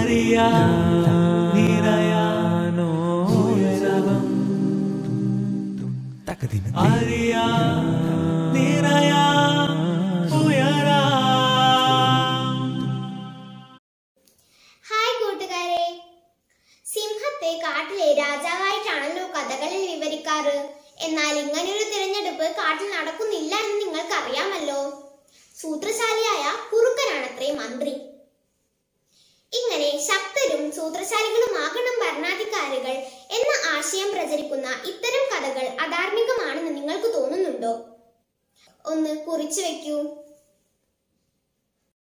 അറിയാനോ ഉയരവം അറിയാ നിറയാ ഉയരാ ഹായ് കൂട്ടുകാരെ സിംഹത്തെ കാട്ടിലെ രാജാവായിട്ടാണല്ലോ കഥകളിൽ വിവരിക്കാറ് എന്നാൽ ഇങ്ങനെയൊരു തിരഞ്ഞെടുപ്പ് കാട്ടിൽ നടക്കുന്നില്ല എന്ന് നിങ്ങൾക്ക് അറിയാമല്ലോ സൂത്രശാലിയായ കുറുക്കനാണത്രേ മന്ത്രി ഇങ്ങനെ ശക്തരും സൂത്രശാലികളുമാകണം ഭരണാധികാരികൾ എന്ന ആശയം പ്രചരിക്കുന്ന ഇത്തരം കഥകൾ അധാർമികമാണെന്ന് നിങ്ങൾക്ക് തോന്നുന്നുണ്ടോ ഒന്ന് കുറിച്ചു വെക്കൂ